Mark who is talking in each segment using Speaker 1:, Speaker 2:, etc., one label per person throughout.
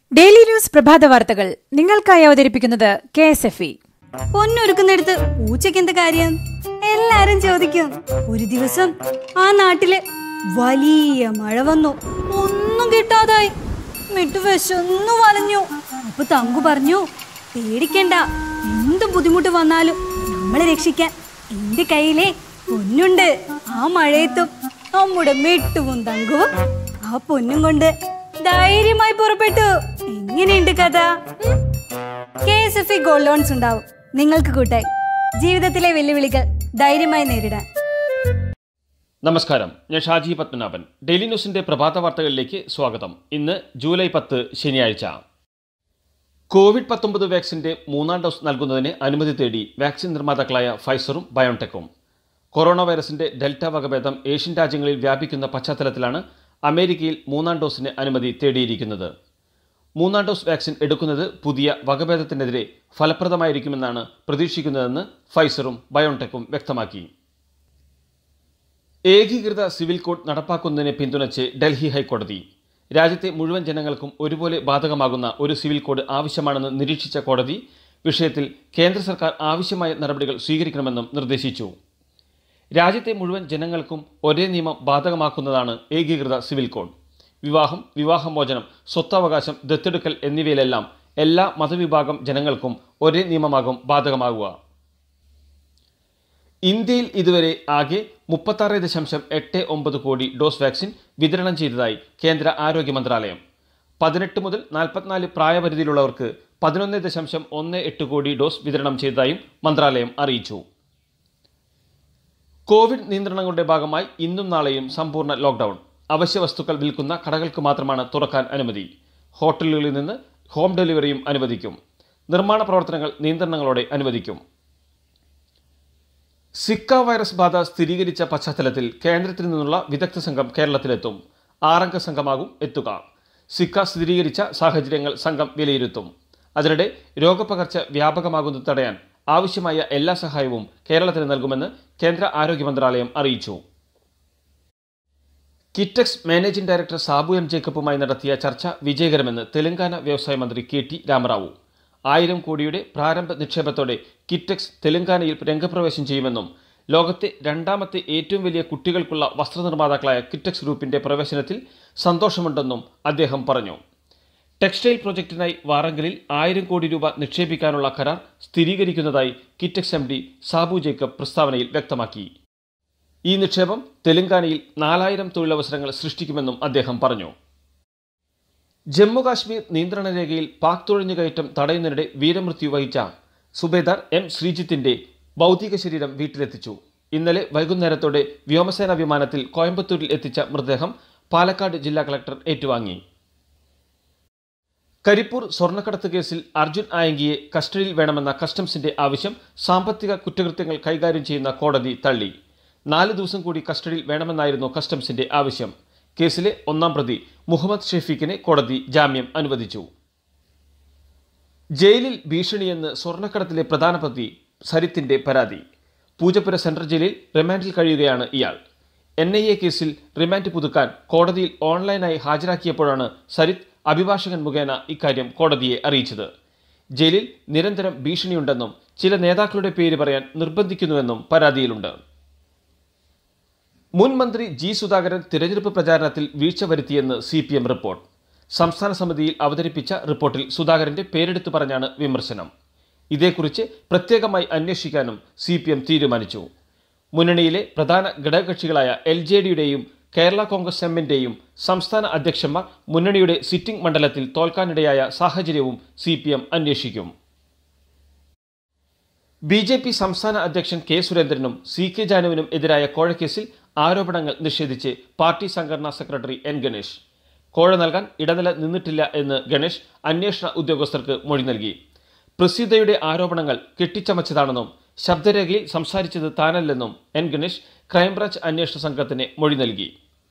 Speaker 1: daily news പ്രഭാത വാർത്തകൾ നിങ്ങൾക്കായി അവതരിപ്പിക്കുന്നത് കെ എസ് എഫ് ഇ
Speaker 2: പൊന്നൊരുക്കുന്നിടത്ത് പൂച്ചയ്ക്ക് എന്ത് കാര്യം എല്ലാരും ചോദിക്കും ഒരു ദിവസം ആ നാട്ടില് വലിയ മഴ വന്നു ഒന്നും കിട്ടാതായി മിട്ടു വിശന്നു വലഞ്ഞു അപ്പൊ തങ്കു പറഞ്ഞു പേടിക്കണ്ട എന്ത് ബുദ്ധിമുട്ട് വന്നാലും നമ്മളെ രക്ഷിക്കാൻ എന്റെ കയ്യിലെ പൊന്നുണ്ട് ആ മഴയത്തും നമ്മുടെ മിട്ടുവും തങ്കുവും ആ പൊന്നും കൊണ്ട് ധൈര്യമായി പുറപ്പെട്ടു എങ്ങനെയുണ്ട് കഥ K S F E gold loans ഉണ്ടാവും നിങ്ങൾക്ക് കൂട്ടായി ജീവിതത്തിലെ വെല്ലുവിളികൾ ധൈര്യമായി നേരിടാൻ
Speaker 3: നമസ്കാരം ഞാൻ ഷാജി പത്മനാഭൻ ഡെയിലി ന്യൂസിന്റെ പ്രഭാത വാർത്തകളിലേക്ക് സ്വാഗതം ഇന്ന് ജൂലൈ പത്ത് ശനിയാഴ്ച കോവിഡ് പത്തൊമ്പത് വാക്സിന്റെ മൂന്നാം ഡോസ് നൽകുന്നതിന് അനുമതി തേടി വാക്സിൻ നിർമ്മാതാക്കളായ ഫൈസറും ബയോൺടെക്കും കൊറോണ വൈറസിന്റെ ഡെൽറ്റ വകഭേദം ഏഷ്യൻ രാജ്യങ്ങളിൽ വ്യാപിക്കുന്ന പശ്ചാത്തലത്തിലാണ് അമേരിക്കയിൽ മൂന്നാം ഡോസിന് അനുമതി തേടിയിരിക്കുന്നത് മൂന്നാം ഡോസ് വാക്സിൻ എടുക്കുന്നത് പുതിയ വകഭേദത്തിനെതിരെ ഫലപ്രദമായിരിക്കുമെന്നാണ് പ്രതീക്ഷിക്കുന്നതെന്ന് ഫൈസറും ബയോൺടെക്കും വ്യക്തമാക്കി ഏകീകൃത സിവിൽ കോഡ് നടപ്പാക്കുന്നതിനെ പിന്തുണച്ച് ഡൽഹി ഹൈക്കോടതി രാജ്യത്തെ മുഴുവൻ ജനങ്ങൾക്കും ഒരുപോലെ ബാധകമാകുന്ന ഒരു സിവിൽ കോഡ് ആവശ്യമാണെന്ന് നിരീക്ഷിച്ച കോടതി വിഷയത്തിൽ കേന്ദ്ര സർക്കാർ ആവശ്യമായ നടപടികൾ സ്വീകരിക്കണമെന്നും നിർദ്ദേശിച്ചു രാജ്യത്തെ മുഴുവൻ ജനങ്ങൾക്കും ഒരേ നിയമം ബാധകമാക്കുന്നതാണ് ഏകീകൃത സിവിൽ കോഡ് വിവാഹം വിവാഹമോചനം സ്വത്തവകാശം ദത്തെടുക്കൽ എന്നിവയിലെല്ലാം എല്ലാ മതവിഭാഗം ജനങ്ങൾക്കും ഒരേ നിയമമാകും ബാധകമാകുക ഇന്ത്യയിൽ ഇതുവരെ ആകെ മുപ്പത്താറ് ദശാംശം എട്ട് ഒമ്പത് കോടി ഡോസ് വാക്സിൻ വിതരണം ചെയ്തതായി കേന്ദ്ര ആരോഗ്യ മന്ത്രാലയം പതിനെട്ട് മുതൽ നാൽപ്പത്തിനാല് പ്രായപരിധിയിലുള്ളവർക്ക് പതിനൊന്ന് ദശാംശം ഒന്ന് എട്ട് കോടി ഡോസ് വിതരണം ചെയ്തതായും മന്ത്രാലയം അറിയിച്ചു കോവിഡ് നിയന്ത്രണങ്ങളുടെ ഭാഗമായി ഇന്നും നാളെയും സമ്പൂർണ്ണ ലോക്ക്ഡൌൺ അവശ്യ വസ്തുക്കൾ വിൽക്കുന്ന കടകൾക്ക് മാത്രമാണ് തുറക്കാൻ അനുമതി ഹോട്ടലുകളിൽ നിന്ന് ഹോം ഡെലിവറിയും അനുവദിക്കും നിർമ്മാണ പ്രവർത്തനങ്ങൾ നിയന്ത്രണങ്ങളോടെ അനുവദിക്കും സിക്ക വൈറസ് ബാധ സ്ഥിരീകരിച്ച പശ്ചാത്തലത്തിൽ കേന്ദ്രത്തിൽ നിന്നുള്ള വിദഗ്ധ സംഘം കേരളത്തിലെത്തും ആറംഗ സംഘമാകും എത്തുക സിക്ക സ്ഥിരീകരിച്ച സാഹചര്യങ്ങൾ സംഘം വിലയിരുത്തും അതിനിടെ രോഗപകർച്ച വ്യാപകമാകുന്നത് തടയാൻ ആവശ്യമായ എല്ലാ സഹായവും കേരളത്തിന് നൽകുമെന്ന് കേന്ദ്ര ആരോഗ്യ മന്ത്രാലയം അറിയിച്ചു Kitex managing director Sabu M ജേക്കബുമായി നടത്തിയ ചർച്ച വിജയകരമെന്ന് തെലങ്കാന വ്യവസായ മന്ത്രി കെ ടി രാമറാവു ആയിരം കോടിയുടെ പ്രാരംഭ നിക്ഷേപത്തോടെ കിറ്റക്സ് തെലങ്കാനയിൽ രംഗപ്രവേശം ചെയ്യുമെന്നും ലോകത്തെ രണ്ടാമത്തെ ഏറ്റവും വലിയ കുട്ടികൾക്കുള്ള വസ്ത്രനിർമ്മാതാക്കളായ കിറ്റക്സ് ഗ്രൂപ്പിന്റെ പ്രവേശനത്തിൽ സന്തോഷമുണ്ടെന്നും അദ്ദേഹം പറഞ്ഞു ടെക്സ്റ്റൈൽ പ്രോജക്റ്റിനായി വാറങ്കലിൽ ആയിരം കോടി രൂപ നിക്ഷേപിക്കാനുള്ള കരാർ സ്ഥിരീകരിക്കുന്നതായി കിറ്റക്സ് എം ഡി സാബു ജേക്കബ് പ്രസ്താവനയിൽ വ്യക്തമാക്കി ഈ നിക്ഷേപം തെലങ്കാനയിൽ നാലായിരം തൊഴിലവസരങ്ങൾ സൃഷ്ടിക്കുമെന്നും അദ്ദേഹം പറഞ്ഞു ജമ്മു കാശ്മീർ നിയന്ത്രണ രേഖയിൽ പാക് തുഴഞ്ഞുകയറ്റം തടയുന്നതിനിടെ വീരമൃത്യു വഹിച്ച സുബേദാർ എം ശ്രീജിത്തിന്റെ ഭൗതിക ശരീരം വീട്ടിലെത്തിച്ചു ഇന്നലെ വൈകുന്നേരത്തോടെ വ്യോമസേന വിമാനത്തിൽ കോയമ്പത്തൂരിൽ എത്തിച്ച മൃതദേഹം പാലക്കാട് ജില്ലാ കളക്ടർ ഏറ്റുവാങ്ങി കരിപ്പൂർ സ്വർണ്ണക്കടത്ത് കേസിൽ അർജുൻ ആയങ്കിയെ കസ്റ്റഡിയിൽ വേണമെന്ന കസ്റ്റംസിന്റെ ആവശ്യം സാമ്പത്തിക കുറ്റകൃത്യങ്ങൾ കൈകാര്യം ചെയ്യുന്ന കോടതി തള്ളി നാല് ദിവസം കൂടി കസ്റ്റഡിയിൽ വേണമെന്നായിരുന്നു കസ്റ്റംസിന്റെ ആവശ്യം കേസിലെ ഒന്നാം പ്രതി മുഹമ്മദ് ഷെഫീഖിന് കോടതി ജാമ്യം അനുവദിച്ചു ജയിലിൽ ഭീഷണിയെന്ന് സ്വർണ്ണക്കടത്തിലെ പ്രധാന പ്രതി സരിത്തിന്റെ പരാതി പൂജപ്പുര സെൻട്രൽ ജയിലിൽ റിമാൻഡിൽ കഴിയുകയാണ് ഇയാൾ എൻ ഐ എ കേസിൽ റിമാൻഡ് പുതുക്കാൻ കോടതിയിൽ ഓൺലൈനായി ഹാജരാക്കിയപ്പോഴാണ് സരിത്ത് അഭിഭാഷകൻ മുഖേന ഇക്കാര്യം കോടതിയെ അറിയിച്ചത് ജയിലിൽ നിരന്തരം ഭീഷണിയുണ്ടെന്നും ചില നേതാക്കളുടെ പേര് പറയാൻ നിർബന്ധിക്കുന്നുവെന്നും പരാതിയിലുണ്ട് മുൻ മന്ത്രി ജി സുധാകരൻ തിരഞ്ഞെടുപ്പ് പ്രചാരണത്തിൽ വീഴ്ച വരുത്തിയെന്ന് സി പി എം റിപ്പോർട്ട് സംസ്ഥാന സമിതിയിൽ അവതരിപ്പിച്ച റിപ്പോർട്ടിൽ സുധാകരന്റെ പേരെടുത്തു പറഞ്ഞാണ് വിമർശനം ഇതേക്കുറിച്ച് പ്രത്യേകമായി അന്വേഷിക്കാനും സി പി എം തീരുമാനിച്ചു മുന്നണിയിലെ പ്രധാന ഘടകകക്ഷികളായ എൽ ജെ ഡിയുടെയും കേരള കോൺഗ്രസ് എമ്മിന്റെയും സംസ്ഥാന അധ്യക്ഷന്മാർ മുന്നണിയുടെ സിറ്റിംഗ് മണ്ഡലത്തിൽ തോൽക്കാനിടയായ സാഹചര്യവും സി പി എം അന്വേഷിക്കും ബി ജെ പി സംസ്ഥാന അധ്യക്ഷൻ കെ സുരേന്ദ്രനും സി കെ ജാനുവിനും എതിരായ കോഴക്കേസിൽ ആരോപണങ്ങൾ നിഷേധിച്ച് പാർട്ടി സംഘടനാ സെക്രട്ടറി എൻ ഗണേഷ് കോഴ നൽകാൻ ഇടനില നിന്നിട്ടില്ല എന്ന് ഗണേഷ് അന്വേഷണ ഉദ്യോഗസ്ഥർക്ക് മൊഴി നൽകി പ്രസീതയുടെ ആരോപണങ്ങൾ കെട്ടിച്ചമച്ചതാണെന്നും ശബ്ദരേഖയിൽ സംസാരിച്ചത് താനല്ലെന്നും എൻ ഗണേഷ് ക്രൈംബ്രാഞ്ച് അന്വേഷണ സംഘത്തിന് മൊഴി നൽകി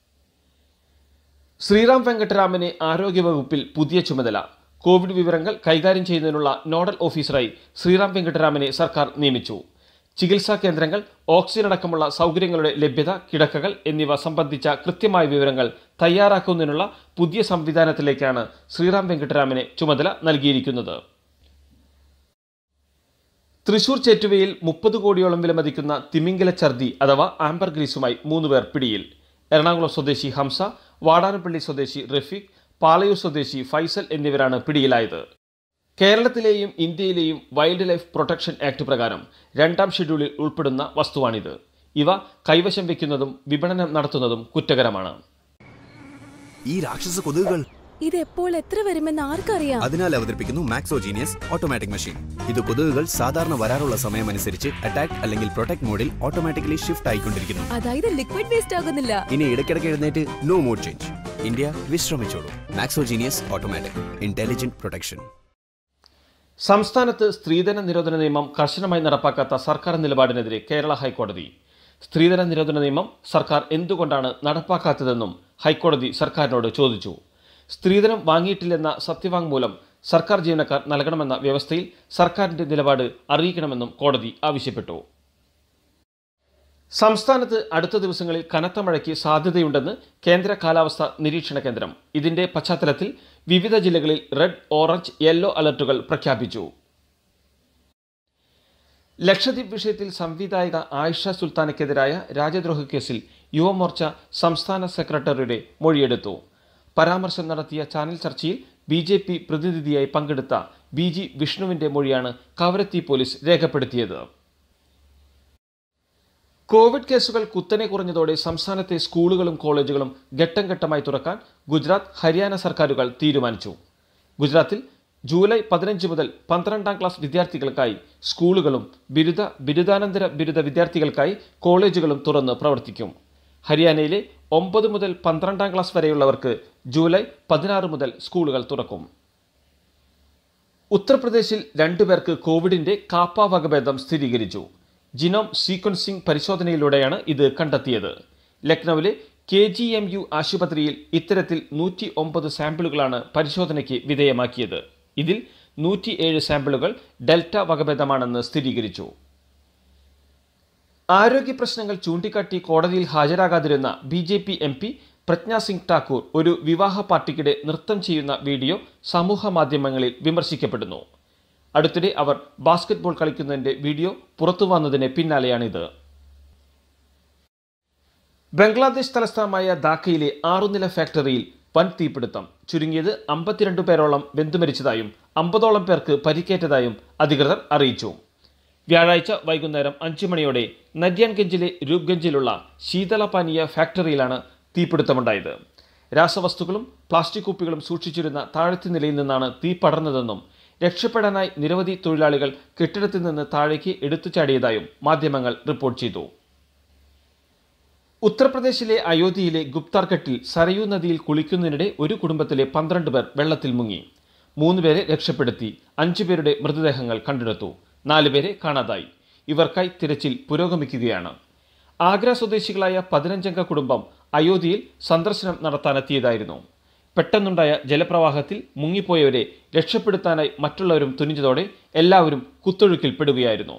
Speaker 3: ശ്രീറാം വെങ്കട്ടരാമനെ ആരോഗ്യവകുപ്പിൽ പുതിയ ചുമതല കോവിഡ് വിവരങ്ങൾ കൈകാര്യം ചെയ്യുന്നതിനുള്ള നോഡൽ ഓഫീസറായി ശ്രീറാം വെങ്കട്ടരാമനെ സർക്കാർ നിയമിച്ചു ചികിത്സാ കേന്ദ്രങ്ങൾ ഓക്സിജൻ അടക്കമുള്ള സൗകര്യങ്ങളുടെ ലഭ്യത കിടക്കകൾ എന്നിവ സംബന്ധിച്ച കൃത്യമായ വിവരങ്ങൾ തയ്യാറാക്കുന്നതിനുള്ള പുതിയ സംവിധാനത്തിലേക്കാണ് ശ്രീറാം വെങ്കിട്ടരാമനെ ചുമതല നൽകിയിരിക്കുന്നത് തൃശൂർ ചേറ്റുവയിൽ മുപ്പത് കോടിയോളം വിലമതിക്കുന്ന തിമിംഗല ഛർദി അഥവാ ആംബർ ഗ്രീസുമായി മൂന്നുപേർ പിടിയിൽ എറണാകുളം സ്വദേശി ഹംസ വാടാനപ്പള്ളി സ്വദേശി റഫീഖ് പാലയൂർ സ്വദേശി ഫൈസൽ എന്നിവരാണ് പിടിയിലായത് കേരളത്തിലെയും ഇന്ത്യയിലെയും വൈൽഡ് ലൈഫ് പ്രൊട്ടക്ഷൻ ആക്ട് പ്രകാരം രണ്ടാം ഷെഡ്യൂളിൽ ഉൾപ്പെടുന്ന വസ്തുവാണിത് ഇവ കൈവശം വയ്ക്കുന്നതും വിപണനം നടത്തുന്നതും കുറ്റകരമാണ്
Speaker 4: ഈ രാക്ഷസ കൊതുകുകൾ
Speaker 5: ഇത് എപ്പോൾ എത്ര വരുമെന്ന് ആർക്കറിയാം
Speaker 4: അതിനാൽ അവതരിപ്പിക്കുന്നു മാക്സോജീനിയസ് ഓട്ടോമാറ്റിക് മെഷീൻ ഇത് കൊതുകുകൾ സാധാരണ വരാറുള്ള സമയമനുസരിച്ച് അറ്റാക്ക് അല്ലെങ്കിൽ പ്രൊട്ടക്ട് മോഡിൽ ഓട്ടോമാറ്റിക്കലി ഷിഫ്റ്റ് ആയിക്കൊണ്ടിരിക്കുന്നു
Speaker 5: അതായത് ലിക്വിഡ് വേസ്റ്റ് ആകുന്നില്ല
Speaker 4: ഇനി ഇടയ്ക്കിടയ്ക്ക് എഴുന്നേറ്റ് നോ മോഡ് ചേഞ്ച് ഇന്ത്യ വിശ്രമിച്ചോളൂ മാക്സോജീനിയസ് ഓട്ടോമാറ്റിക് ഇന്റലിജന്റ് പ്രൊട്ടക്ഷൻ
Speaker 3: സംസ്ഥാനത്ത് സ്ത്രീധന നിരോധന നിയമം കർശനമായി നടപ്പാക്കാത്ത സർക്കാർ നിലപാടിനെതിരെ കേരള ഹൈക്കോടതി സ്ത്രീധന നിരോധന നിയമം സർക്കാർ എന്തുകൊണ്ടാണ് നടപ്പാക്കാത്തതെന്നും ഹൈക്കോടതി സർക്കാരിനോട് ചോദിച്ചു സ്ത്രീധനം വാങ്ങിയിട്ടില്ലെന്ന സത്യവാങ്മൂലം സർക്കാർ ജീവനക്കാർ നൽകണമെന്ന വ്യവസ്ഥയിൽ സർക്കാരിന്റെ നിലപാട് അറിയിക്കണമെന്നും കോടതി ആവശ്യപ്പെട്ടു സംസ്ഥാനത്ത് അടുത്ത ദിവസങ്ങളിൽ കനത്ത മഴയ്ക്ക് സാധ്യതയുണ്ടെന്ന് കേന്ദ്ര കാലാവസ്ഥാ നിരീക്ഷണ കേന്ദ്രം ഇതിന്റെ പശ്ചാത്തലത്തിൽ വിവിധ ജില്ലകളിൽ റെഡ് ഓറഞ്ച് യെല്ലോ അലർട്ടുകൾ പ്രഖ്യാപിച്ചു ലക്ഷദ്വീപ് വിഷയത്തിൽ സംവിധായക ആയിഷ സുൽത്താനയ്ക്കെതിരായ രാജ്യദ്രോഹ കേസിൽ യുവമോർച്ച സംസ്ഥാന സെക്രട്ടറിയുടെ മൊഴിയെടുത്തു പരാമർശം നടത്തിയ ചാനൽ ചർച്ചയിൽ ബി ജെ പി പ്രതിനിധിയായി പങ്കെടുത്ത ബി ജി വിഷ്ണുവിന്റെ മൊഴിയാണ് കവരത്തി പോലീസ് രേഖപ്പെടുത്തിയത് കോവിഡ് കേസുകൾ കുത്തനെ കുറഞ്ഞതോടെ സംസ്ഥാനത്തെ സ്കൂളുകളും കോളേജുകളും ഘട്ടം ഘട്ടമായി തുറക്കാൻ ഗുജറാത്ത് ഹരിയാന സർക്കാരുകൾ തീരുമാനിച്ചു ഗുജറാത്തിൽ ജൂലൈ പതിനഞ്ച് മുതൽ പന്ത്രണ്ടാം ക്ലാസ് വിദ്യാർത്ഥികൾക്കായി സ്കൂളുകളും ബിരുദ ബിരുദാനന്തര ബിരുദ വിദ്യാർത്ഥികൾക്കായി കോളേജുകളും തുറന്ന് പ്രവർത്തിക്കും ഹരിയാനയിലെ ഒമ്പത് മുതൽ പന്ത്രണ്ടാം ക്ലാസ് വരെയുള്ളവർക്ക് ജൂലൈ പതിനാറ് മുതൽ സ്കൂളുകൾ തുറക്കും ഉത്തർപ്രദേശിൽ രണ്ടുപേർക്ക് കോവിഡിന്റെ കാപ്പ വകഭേദം സ്ഥിരീകരിച്ചു ജിനോം സീക്വൻസിംഗ് പരിശോധനയിലൂടെയാണ് ഇത് കണ്ടെത്തിയത് ലക്നൌവിലെ കെ ജി എം യു ആശുപത്രിയിൽ ഇത്തരത്തിൽ നൂറ്റി ഒമ്പത് സാമ്പിളുകളാണ് പരിശോധനയ്ക്ക് വിധേയമാക്കിയത് ഇതിൽ നൂറ്റിയേഴ് സാമ്പിളുകൾ ഡെൽറ്റ വകഭേദമാണെന്ന് സ്ഥിരീകരിച്ചു ആരോഗ്യ പ്രശ്നങ്ങൾ ചൂണ്ടിക്കാട്ടി കോടതിയിൽ ഹാജരാകാതിരുന്ന B J P M P Pragya Singh Thakur ഒരു വിവാഹ പാർട്ടിക്കിടെ നൃത്തം ചെയ്യുന്ന വീഡിയോ സമൂഹ മാധ്യമങ്ങളിൽ വിമർശിക്കപ്പെടുന്നു അടുത്തിടെ അവർ ബാസ്കറ്റ്ബോൾ കളിക്കുന്നതിന്റെ വീഡിയോ പുറത്തു വന്നതിന് പിന്നാലെയാണിത് ബംഗ്ലാദേശ് തലസ്ഥാനമായ ധാക്കയിലെ ആറുനില ഫാക്ടറിയിൽ വൻ തീപിടുത്തം ചുരുങ്ങിയത് അമ്പത്തിരണ്ട് പേരോളം വെന്തുമരിച്ചതായും അമ്പതോളം പേർക്ക് പരിക്കേറ്റതായും അധികൃതർ അറിയിച്ചു വ്യാഴാഴ്ച വൈകുന്നേരം അഞ്ചു മണിയോടെ നദ്യാൻഗഞ്ചിലെ രൂപ്ഗഞ്ചിലുള്ള ശീതളപാനീയ ഫാക്ടറിയിലാണ് തീപിടുത്തമുണ്ടായത് രാസവസ്തുക്കളും പ്ലാസ്റ്റിക് കുപ്പികളും സൂക്ഷിച്ചിരുന്ന താഴത്തെ നിലയിൽ നിന്നാണ് തീ പടർന്നതെന്നും രക്ഷപ്പെടാനായി നിരവധി തൊഴിലാളികൾ കെട്ടിടത്തിൽ നിന്ന് താഴേക്ക് എടുത്തു ചാടിയതായും മാധ്യമങ്ങൾ റിപ്പോർട്ട് ചെയ്തു ഉത്തർപ്രദേശിലെ അയോധ്യയിലെ ഗുപ്താർഘട്ടിൽ സരയൂ നദിയിൽ കുളിക്കുന്നതിനിടെ ഒരു കുടുംബത്തിലെ പന്ത്രണ്ട് പേർ വെള്ളത്തിൽ മുങ്ങി മൂന്നുപേരെ രക്ഷപ്പെടുത്തി അഞ്ചുപേരുടെ മൃതദേഹങ്ങൾ കണ്ടെടുത്തു നാലുപേരെ കാണാതായി ഇവർക്കായി തിരച്ചിൽ പുരോഗമിക്കുകയാണ് ആഗ്ര സ്വദേശികളായ പതിനഞ്ചംഗ കുടുംബം അയോധ്യയിൽ സന്ദർശനം നടത്താനെത്തിയതായിരുന്നു പെട്ടെന്നുണ്ടായ ജലപ്രവാഹത്തിൽ മുങ്ങിപ്പോയവരെ രക്ഷപ്പെടുത്താനായി മറ്റുള്ളവരും തുനിഞ്ഞതോടെ എല്ലാവരും കുത്തൊഴുക്കിൽ പെടുകയായിരുന്നു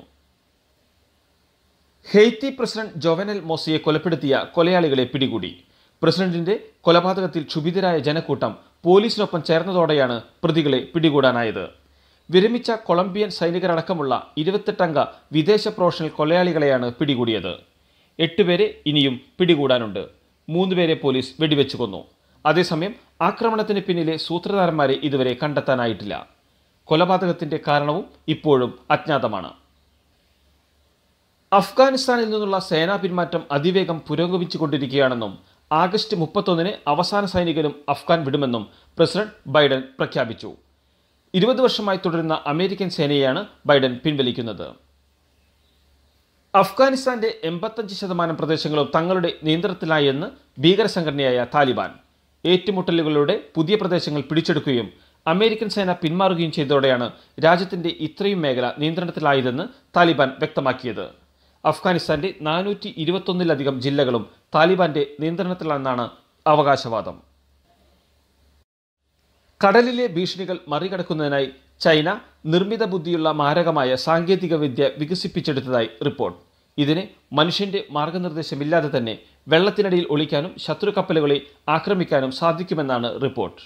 Speaker 3: ഹെയ്ത്തി പ്രസിഡന്റ് ജോവനൽ മോസിയെ കൊലപ്പെടുത്തിയ കൊലയാളികളെ പിടികൂടി പ്രസിഡന്റിന്റെ കൊലപാതകത്തിൽ ക്ഷുഭിതരായ ജനക്കൂട്ടം പോലീസിനൊപ്പം ചേർന്നതോടെയാണ് പ്രതികളെ പിടികൂടാനായത് വിരമിച്ച കൊളംബിയൻ സൈനികരടക്കമുള്ള ഇരുപത്തെട്ടംഗ വിദേശ പ്രൊഫഷണൽ കൊലയാളികളെയാണ് പിടികൂടിയത് എട്ടുപേരെ ഇനിയും പിടികൂടാനുണ്ട് മൂന്നുപേരെ പോലീസ് വെടിവെച്ചു കൊന്നു അതേസമയം ആക്രമണത്തിന് പിന്നിലെ സൂത്രധാരന്മാരെ ഇതുവരെ കണ്ടെത്താനായിട്ടില്ല കൊലപാതകത്തിന്റെ കാരണവും ഇപ്പോഴും അജ്ഞാതമാണ് അഫ്ഗാനിസ്ഥാനിൽ നിന്നുള്ള സേനാ പിന്മാറ്റം അതിവേഗം പുരോഗമിച്ചുകൊണ്ടിരിക്കുകയാണെന്നും ആഗസ്റ്റ് മുപ്പത്തൊന്നിന് അവസാന സൈനികരും അഫ്ഗാൻ വിടുമെന്നും പ്രസിഡന്റ് ബൈഡൻ പ്രഖ്യാപിച്ചു ഇരുപത് വർഷമായി തുടരുന്ന അമേരിക്കൻ സേനയെയാണ് ബൈഡൻ പിൻവലിക്കുന്നത് അഫ്ഗാനിസ്ഥാന്റെ എൺപത്തഞ്ച് ശതമാനം പ്രദേശങ്ങളും തങ്ങളുടെ നിയന്ത്രണത്തിലായെന്ന് ഭീകര സംഘടനയായ താലിബാൻ ഏറ്റുമുട്ടലുകളിലൂടെ പുതിയ പ്രദേശങ്ങൾ പിടിച്ചെടുക്കുകയും അമേരിക്കൻ സേന പിന്മാറുകയും ചെയ്തതോടെയാണ് രാജ്യത്തിന്റെ ഇത്രയും മേഖല നിയന്ത്രണത്തിലായതെന്ന് താലിബാൻ വ്യക്തമാക്കിയത് അഫ്ഗാനിസ്ഥാന്റെ നാനൂറ്റി ഇരുപത്തൊന്നിലധികം ജില്ലകളും താലിബാന്റെ നിയന്ത്രണത്തിലാണെന്നാണ് അവകാശവാദം കടലിലെ ഭീഷണികൾ മറികടക്കുന്നതിനായി ചൈന നിർമ്മിത ബുദ്ധിയുള്ള മാരകമായ സാങ്കേതിക വിദ്യ വികസിപ്പിച്ചെടുത്തതായി റിപ്പോർട്ട് ഇതിന് മനുഷ്യന്റെ മാർഗനിർദ്ദേശമില്ലാതെ തന്നെ വെള്ളത്തിനടിയിൽ ഒളിക്കാനും ശത്രു കപ്പലുകളെ ആക്രമിക്കാനും സാധിക്കുമെന്നാണ് റിപ്പോർട്ട്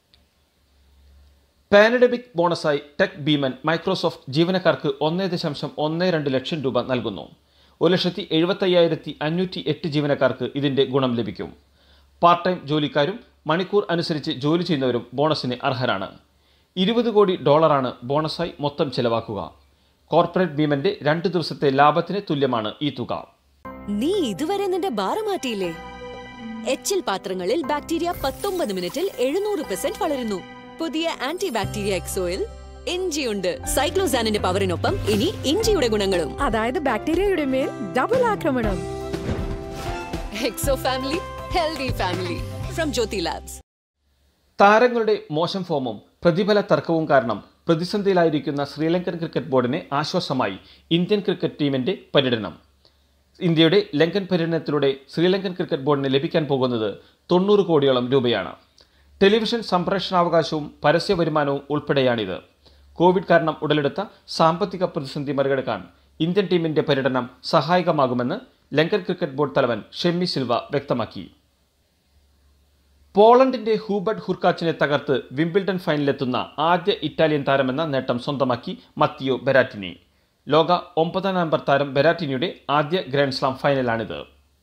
Speaker 3: പാനഡമിക് ബോണസായി ടെക് ഭീമൻ മൈക്രോസോഫ്റ്റ് ജീവനക്കാർക്ക് ഒന്നേ ദശാംശം ഒന്ന് രണ്ട് ലക്ഷം രൂപ നൽകുന്നു ഒരു ലക്ഷത്തി എഴുപത്തയ്യായിരത്തി അഞ്ഞൂറ്റി എട്ട് ജീവനക്കാർക്ക് ഇതിന്റെ ഗുണം ലഭിക്കും പാർട്ട് ടൈം ജോലിക്കാരും മണിക്കൂർ അനുസരിച്ച് ജോലി ചെയ്യുന്നവരും ബോണസിന് അർഹരാണ് ഇരുപത് കോടി ഡോളറാണ് ബോണസായി മൊത്തം ചെലവാക്കുക കോർപ്പറേറ്റ് ഭീമന്റെ രണ്ട് ദിവസത്തെ ലാഭത്തിന് തുല്യമാണ് ഈ തുക
Speaker 6: നീ ഇതുവരെ നിന്റെ ബാറ് മാറ്റിയില്ലേ എച്ചിൽ പാത്രങ്ങളിൽ ബാക്ടീരിയ പത്തൊമ്പത് മിനിറ്റിൽ എഴുന്നൂറ് പെർസെന്റ് വളരുന്നു പുതിയ ആന്റി ബാക്ടീരിയ എക്സോയിൽ ഇഞ്ചിയുണ്ട് സൈക്ലോസാനിന്റെ പവറിനൊപ്പം ഇനി ഇഞ്ചിയുടെ ഗുണങ്ങളും
Speaker 5: അതായത് ബാക്ടീരിയയുടെ മേൽ ഡബിൾ ആക്രമണം
Speaker 6: exo family healthy family from Jyothi labs
Speaker 3: താരങ്ങളുടെ മോശം ഫോമും പ്രതിഫല തർക്കവും കാരണം പ്രതിസന്ധിയിലായിരിക്കുന്ന ശ്രീലങ്കൻ ക്രിക്കറ്റ് ബോർഡിന് ആശ്വാസമായി ഇന്ത്യൻ ക്രിക്കറ്റ് ടീമിന്റെ പര്യടനം ഇന്ത്യയുടെ ലങ്കൻ പര്യടനത്തിലൂടെ ശ്രീലങ്കൻ ക്രിക്കറ്റ് ബോർഡിന് ലഭിക്കാൻ പോകുന്നത് തൊണ്ണൂറ് കോടിയോളം രൂപയാണ് ടെലിവിഷൻ സംപ്രേഷണാവകാശവും പരസ്യ വരുമാനവും ഉൾപ്പെടെയാണിത് കോവിഡ് കാരണം ഉടലെടുത്ത സാമ്പത്തിക പ്രതിസന്ധി മറികടക്കാൻ ഇന്ത്യൻ ടീമിന്റെ പര്യടനം സഹായകമാകുമെന്ന് ലങ്കൻ ക്രിക്കറ്റ് ബോർഡ് തലവൻ ഷെമ്മി സിൽവ വ്യക്തമാക്കി പോളണ്ടിന്റെ ഹൂബർട്ട് ഹുർക്കാച്ചിനെ തകർത്ത് വിംബിൾഡൺ ഫൈനലിലെത്തുന്ന ആദ്യ ഇറ്റാലിയൻ താരമെന്ന നേട്ടം സ്വന്തമാക്കി മത്തിയോ ബെരാറ്റിനി ലോക ഒമ്പതാം നമ്പർ താരം ബെരാറ്റിനിയുടെ ആദ്യ ഗ്രാൻഡ് സ്ലാം ഫൈനലാണിത്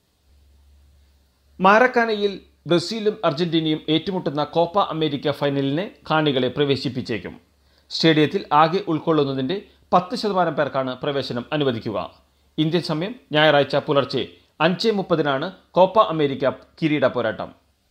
Speaker 3: മാരക്കാനയിൽ ബ്രസീലും അർജന്റീനയും ഏറ്റുമുട്ടുന്ന കോപ്പ അമേരിക്ക ഫൈനലിനെ കാണികളെ പ്രവേശിപ്പിച്ചേക്കും സ്റ്റേഡിയത്തിൽ ആകെ ഉൾക്കൊള്ളുന്നതിന്റെ പത്ത് ശതമാനം പേർക്കാണ് പ്രവേശനം അനുവദിക്കുക ഇന്ത്യൻ സമയം ഞായറാഴ്ച പുലർച്ചെ അഞ്ച് മുപ്പതിനാണ് കോപ്പ അമേരിക്ക കിരീട പോരാട്ടം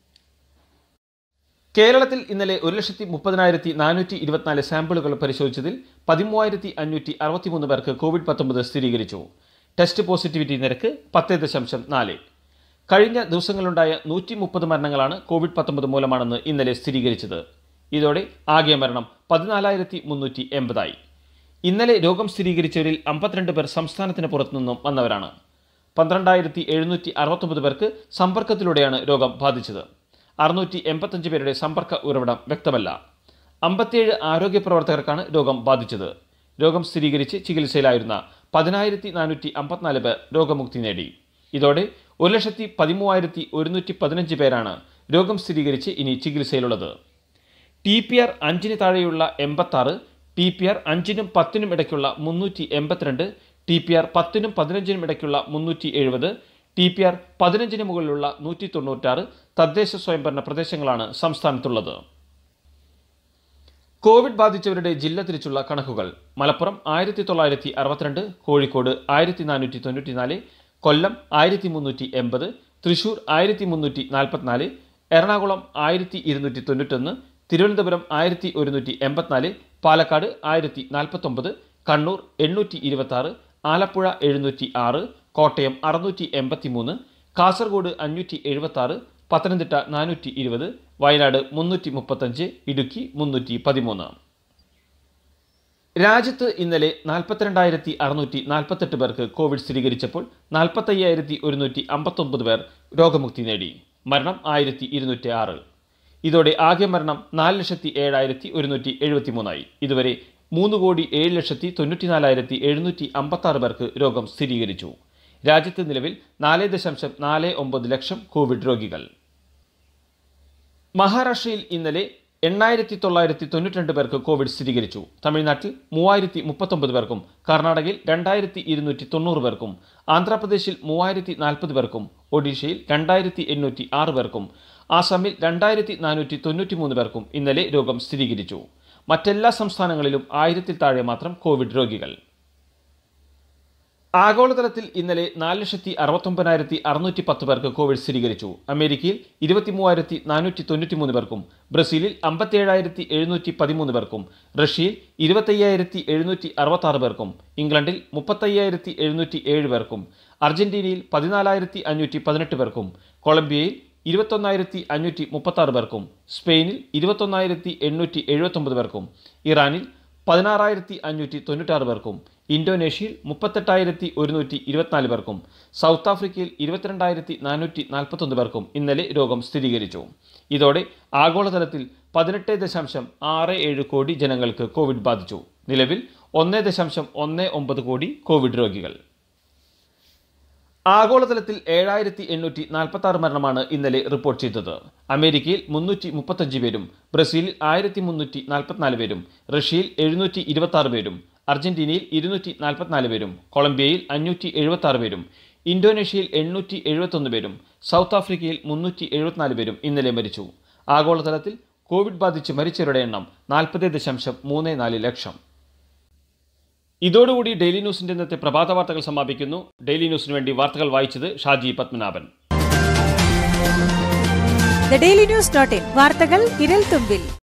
Speaker 3: കേരളത്തിൽ ഇന്നലെ ഒരു ലക്ഷത്തി മുപ്പതിനായിരത്തി നാനൂറ്റി ഇരുപത്തിനാല് സാമ്പിളുകൾ പരിശോധിച്ചതിൽ പതിമൂവായിരത്തി അഞ്ഞൂറ്റി അറുപത്തിമൂന്ന് പേർക്ക് കോവിഡ് പത്തൊമ്പത് സ്ഥിരീകരിച്ചു ടെസ്റ്റ് പോസിറ്റിവിറ്റി നിരക്ക് പത്ത് ദശാംശം നാല് കഴിഞ്ഞ ദിവസങ്ങളിലുണ്ടായ നൂറ്റി മുപ്പത് മരണങ്ങളാണ് കോവിഡ് പത്തൊമ്പത് മൂലമാണെന്ന് ഇന്നലെ സ്ഥിരീകരിച്ചത് ഇതോടെ ആകെ മരണം പതിനാലായിരത്തി മുന്നൂറ്റി എൺപതായി ഇന്നലെ രോഗം സ്ഥിരീകരിച്ചവരിൽ അമ്പത്തിരണ്ട് പേർ സംസ്ഥാനത്തിന് പുറത്തുനിന്നും വന്നവരാണ് പന്ത്രണ്ടായിരത്തി എഴുന്നൂറ്റി അറുപത്തൊമ്പത് പേർക്ക് സമ്പർക്കത്തിലൂടെയാണ് രോഗം ബാധിച്ചത് അറുന്നൂറ്റി എൺപത്തഞ്ച് പേരുടെ സമ്പർക്ക ഉറവിടം വ്യക്തമല്ല അമ്പത്തിയേഴ് ആരോഗ്യ പ്രവർത്തകർക്കാണ് രോഗം ബാധിച്ചത് രോഗം സ്ഥിരീകരിച്ച് ചികിത്സയിലായിരുന്ന പതിനായിരത്തി നാനൂറ്റി അമ്പത്തിനാല് പേർ രോഗമുക്തി നേടി ഇതോടെ ഒരു ലക്ഷത്തി പതിമൂവായിരത്തി ഒരുന്നൂറ്റി പതിനഞ്ച് പേരാണ് രോഗം സ്ഥിരീകരിച്ച് ഇനി ചികിത്സയിലുള്ളത് ടി പി ആർ അഞ്ചിന് താഴെയുള്ള എൺപത്താറ് ടി പി ആർ അഞ്ചിനും പത്തിനും ഇടയ്ക്കുള്ള മുന്നൂറ്റി എൺപത്തിരണ്ട് ടി പി ആർ പത്തിനും പതിനഞ്ചിനും ഇടയ്ക്കുള്ള മുന്നൂറ്റി എഴുപത് ടി പി ആർ പതിനഞ്ചിന് മുകളിലുള്ള നൂറ്റി തൊണ്ണൂറ്റാറ് തദ്ദേശ സ്വയംഭരണ പ്രദേശങ്ങളാണ് സംസ്ഥാനത്തുള്ളത് കോവിഡ് ബാധിച്ചവരുടെ ജില്ല തിരിച്ചുള്ള കണക്കുകൾ മലപ്പുറം ആയിരത്തി തൊള്ളായിരത്തി അറുപത്തിരണ്ട് കോഴിക്കോട് ആയിരത്തി നാനൂറ്റി തൊണ്ണൂറ്റിനാല് കൊല്ലം ആയിരത്തി മുന്നൂറ്റി എൺപത് തൃശൂർ ആയിരത്തി മുന്നൂറ്റി നാൽപ്പത്തിനാല് എറണാകുളം ആയിരത്തി ഇരുന്നൂറ്റി തൊണ്ണൂറ്റൊന്ന് തിരുവനന്തപുരം ആയിരത്തി ഒരുന്നൂറ്റി എൺപത്തിനാല് പാലക്കാട് ആയിരത്തി നാൽപ്പത്തൊമ്പത് കണ്ണൂർ എണ്ണൂറ്റി ഇരുപത്തി ആറ് ആലപ്പുഴ എഴുന്നൂറ്റി ആറ് കോട്ടയം അറുന്നൂറ്റി എൺപത്തി മൂന്ന് കാസർഗോഡ് അഞ്ഞൂറ്റി എഴുപത്തി ആറ് പത്തനംതിട്ട നാനൂറ്റി ഇരുപത് വയനാട് മുന്നൂറ്റി മുപ്പത്തഞ്ച് ഇടുക്കി മുന്നൂറ്റി പതിമൂന്ന് രാജ്യത്ത് ഇന്നലെ നാൽപ്പത്തിരണ്ടായിരത്തി അറുന്നൂറ്റി നാൽപ്പത്തെട്ട് പേർക്ക് കോവിഡ് സ്ഥിരീകരിച്ചപ്പോൾ നാൽപ്പത്തയ്യായിരത്തി ഒരുന്നൂറ്റി അമ്പത്തൊമ്പത് പേർ രോഗമുക്തി നേടി മരണം ആയിരത്തി ഇരുന്നൂറ്റി ആറ് ഇതോടെ ആകെ മരണം നാല് ലക്ഷത്തി ഏഴായിരത്തി ഒരുന്നൂറ്റി എഴുപത്തി മൂന്നായി ഇതുവരെ മൂന്ന് കോടി ഏഴ് ലക്ഷത്തി തൊണ്ണൂറ്റിനാലായിരത്തി എഴുന്നൂറ്റി അമ്പത്തി ആറ് പേർക്ക് രോഗം സ്ഥിരീകരിച്ചു രാജ്യത്ത് നിലവിൽ നാല് ദശാംശം നാല് ഒമ്പത് ലക്ഷം കോവിഡ് രോഗികൾ മഹാരാഷ്ട്രയിൽ ഇന്നലെ എണ്ണായിരത്തി തൊള്ളായിരത്തി തൊണ്ണൂറ്റിരണ്ട് പേർക്ക് കോവിഡ് സ്ഥിരീകരിച്ചു തമിഴ്നാട്ടിൽ മൂവായിരത്തി മുപ്പത്തൊമ്പത് പേർക്കും കർണാടകയിൽ രണ്ടായിരത്തി ഇരുന്നൂറ്റി തൊണ്ണൂറ് പേർക്കും ആന്ധ്രാപ്രദേശിൽ മൂവായിരത്തി നാൽപ്പത് പേർക്കും ഒഡീഷയിൽ രണ്ടായിരത്തി എണ്ണൂറ്റി ആറ് പേർക്കും ആസാമിൽ രണ്ടായിരത്തി നാനൂറ്റി തൊണ്ണൂറ്റി മൂന്ന് പേർക്കും ഇന്നലെ രോഗം സ്ഥിരീകരിച്ചു മറ്റെല്ലാ സംസ്ഥാനങ്ങളിലും ആയിരത്തിൽ താഴെ മാത്രം കോവിഡ് രോഗികൾ ആഗോളതലത്തിൽ ഇന്നലെ നാല് ലക്ഷത്തി അറുപത്തൊമ്പതിനായിരത്തി അറുന്നൂറ്റി പത്ത് പേർക്ക് കോവിഡ് സ്ഥിരീകരിച്ചു അമേരിക്കയിൽ ഇരുപത്തി മൂവായിരത്തി നാനൂറ്റി തൊണ്ണൂറ്റി മൂന്ന് പേർക്കും ബ്രസീലിൽ അമ്പത്തിയേഴായിരത്തി എഴുന്നൂറ്റി പതിമൂന്ന് പേർക്കും റഷ്യയിൽ ഇരുപത്തയ്യായിരത്തി എഴുന്നൂറ്റി അറുപത്തി ആറ് പേർക്കും ഇംഗ്ലണ്ടിൽ മുപ്പത്തയ്യായിരത്തി എഴുന്നൂറ്റി ഏഴ് പേർക്കും അർജന്റീനയിൽ പതിനാലായിരത്തി അഞ്ഞൂറ്റി പതിനെട്ട് പേർക്കും കൊളംബിയയിൽ ഇരുപത്തൊന്നായിരത്തി അഞ്ഞൂറ്റി മുപ്പത്താറ് പേർക്കും സ്പെയിനിൽ ഇരുപത്തൊന്നായിരത്തി എണ്ണൂറ്റി എഴുപത്തൊമ്പത് പേർക്കും ഇറാനിൽ പതിനാറായിരത്തി അഞ്ഞൂറ്റി തൊണ്ണൂറ്റാറ് പേർക്കും ഇന്തോനേഷ്യയിൽ മുപ്പത്തെട്ടായിരത്തി ഒരുന്നൂറ്റി ഇരുപത്തിനാല് പേർക്കും സൗത്ത് ആഫ്രിക്കയിൽ ഇരുപത്തിരണ്ടായിരത്തി നാനൂറ്റി നാൽപ്പത്തൊന്ന് പേർക്കും ഇന്നലെ രോഗം സ്ഥിരീകരിച്ചു ഇതോടെ ആഗോളതലത്തിൽ പതിനെട്ട് ദശാംശം ആറ് ഏഴ് കോടി ജനങ്ങൾക്ക് കോവിഡ് ബാധിച്ചു നിലവിൽ ഒന്ന് ദശാംശം ഒന്ന് ഒമ്പത് കോടി കോവിഡ് രോഗികൾ ആഗോളതലത്തിൽ ഏഴായിരത്തി എണ്ണൂറ്റി നാൽപ്പത്തി ആറ് മരണമാണ് ഇന്നലെ റിപ്പോർട്ട് ചെയ്തത് അമേരിക്കയിൽ മുന്നൂറ്റി മുപ്പത്തഞ്ച് പേരും ബ്രസീലിൽ ആയിരത്തി മുന്നൂറ്റി നാൽപ്പത്തിനാല് പേരും റഷ്യയിൽ എഴുന്നൂറ്റി ഇരുപത്തി ആറ് പേരും അർജന്റീനയിൽ ഇരുന്നൂറ്റി നാൽപ്പത്തിനാല് പേരും കൊളംബിയയിൽ അഞ്ഞൂറ്റി എഴുപത്തി ആറ് പേരും ഇന്തോനേഷ്യയിൽ എണ്ണൂറ്റി എഴുപത്തൊന്ന് പേരും സൗത്ത് ആഫ്രിക്കയിൽ മുന്നൂറ്റി എഴുപത്തിനാല് പേരും ഇന്നലെ മരിച്ചു ആഗോളതലത്തിൽ കോവിഡ് ബാധിച്ച് മരിച്ചവരുടെ എണ്ണം നാൽപ്പത് ദശാംശം മൂന്ന് നാല് ലക്ഷം ഇതോടുകൂടി ഡെയിലി ന്യൂസിന്റെ ഇന്നത്തെ പ്രഭാത വാർത്തകൾ സമാപിക്കുന്നു ഡെയിലി ന്യൂസിന് വേണ്ടി വാർത്തകൾ വായിച്ചത് Shaji Padmanabhan
Speaker 1: the daily news dot in വാർത്തകൾ വിരൽ തുമ്പിൽ